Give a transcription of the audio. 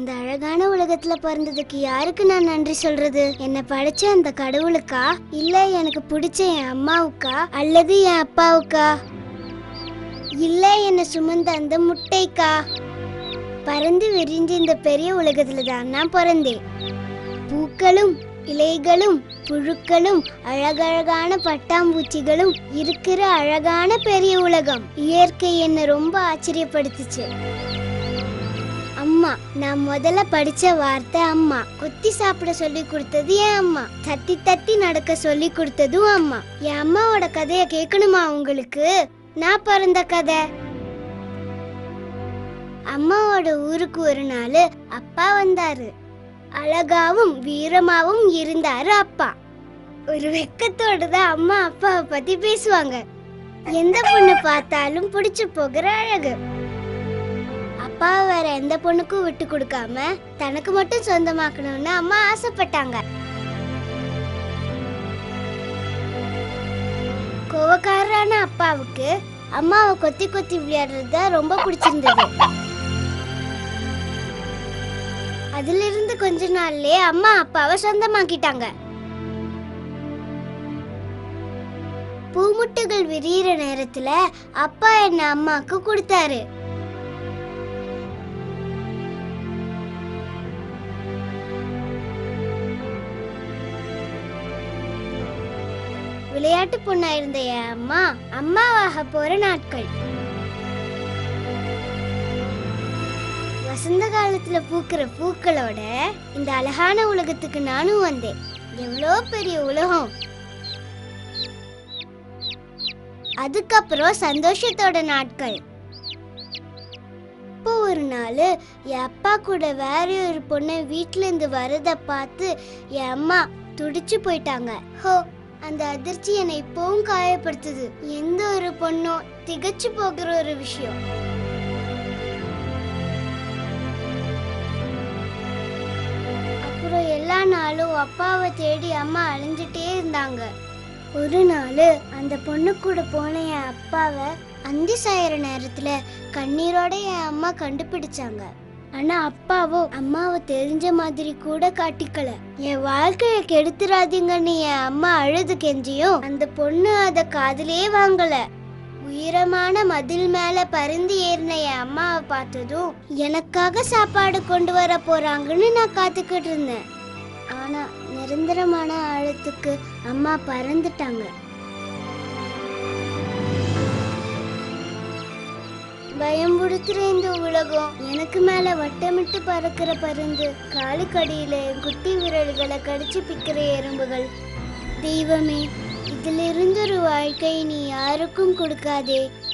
இந்த அழகான உலகத்துல பிறந்ததுக்கு யாருக்கு நான் நன்றி சொல்றது என்ன படைச்ச அந்த கடவுளுக்கா இல்ல எனக்கு பிடிச்ச என் அம்மாவுக்கா அல்லது என் அப்பாவுக்கா இல்ல என்ன சுமந்த அந்த முட்டைக்கா பறந்து விரிஞ்சு இந்த பெரிய உலகத்துல தான் நான் பிறந்தேன் பூக்களும் இலைகளும் புழுக்களும் அழகழகான பட்டாம்பூச்சிகளும் இருக்கிற அழகான பெரிய உலகம் இயற்கை என்ன ரொம்ப ஆச்சரியப்படுத்துச்சு அம்மா நான் முதல்ல படிச்ச வார்த்தை அம்மா கொத்தி சாப்பிட சொல்லி கொடுத்தது என் அம்மா தத்தி தத்தி நடக்க சொல்லி கொடுத்ததும் அம்மா என் அம்மாவோட கதைய கேட்கணுமா உங்களுக்கு நான் பிறந்த கதை அம்மாவோட ஊருக்கு ஒரு நாள் அப்பா வந்தாரு அழகாவும் வீரமாவும் இருந்தாரு அப்பா ஒரு வெக்கத்தோட தான் அம்மா அப்பாவை பத்தி பேசுவாங்க எந்த பொண்ணு பார்த்தாலும் பிடிச்சு போகிற அழகு அப்பா வேற எந்த பொண்ணுக்கும் விட்டு கொடுக்காம தனக்கு மட்டும் சொந்தமாக்கணும்னு அம்மா ஆசைப்பட்டாங்க கோவக்காரரான அப்பாவுக்கு அம்மாவை கொத்தி கொத்தி விளையாடுறது தான் ரொம்ப பிடிச்சிருந்தது அதுல இருந்து கொஞ்ச நாள்லயே அம்மா அப்பாவை சொந்தமாக்கிட்டாங்க பூமுட்டுகள் விரியிற நேரத்துல அப்பா என்ன அம்மாக்கு கொடுத்தாரு விளையாட்டு பொண்ணா இருந்த என் அம்மா அம்மாவாக போற நாட்கள் வசந்த காலத்துல பூக்கிற பூக்களோட இந்த அழகான உலகத்துக்கு நானும் வந்தேன் எவ்வளோ பெரிய உலகம் அதுக்கப்புறம் சந்தோஷத்தோட நாட்கள் இப்போ ஒரு நாள் என் அப்பா கூட வேற ஒரு பொண்ணை வீட்ல இருந்து வரத பார்த்து என் அம்மா துடிச்சு போயிட்டாங்க ஹோ அந்த அதிர்ச்சி என்னை இப்பவும் காயப்படுத்துது எந்த ஒரு பொண்ணும் திகச்சு போகிற ஒரு விஷயம் அப்புறம் எல்லா நாளும் அப்பாவை தேடி அம்மா அலைஞ்சிட்டே இருந்தாங்க ஒரு நாள் அந்த பொண்ணு கூட போன என் அப்பாவை அந்தி சாயிற நேரத்துல கண்ணீரோட என் அம்மா கண்டுபிடிச்சாங்க ஆனா அப்பாவோ அம்மாவை தெரிஞ்ச மாதிரி கூட காட்டிக்கல என் வாழ்க்கைய கெடுத்துறாதீங்கன்னு என் அம்மா அழுது கெஞ்சியும் அந்த பொண்ணு அத காதுலயே வாங்கல உயரமான மதில் மேல பருந்து ஏறின என் அம்மாவை பார்த்ததும் எனக்காக சாப்பாடு கொண்டு வர போறாங்கன்னு நான் காத்துக்கிட்டு இருந்தேன் ஆனா நிரந்தரமான ஆழத்துக்கு அம்மா பறந்துட்டாங்க பயம்புடுத்துற இந்த உலகம் எனக்கு மேல வட்டமிட்டு பறக்கிற பருந்து காலுக்கடியில என் குட்டி விரல்களை கடிச்சு பிக்கிற எறும்புகள் தெய்வமே இதிலிருந்து ஒரு வாழ்க்கை நீ யாருக்கும் கொடுக்காதே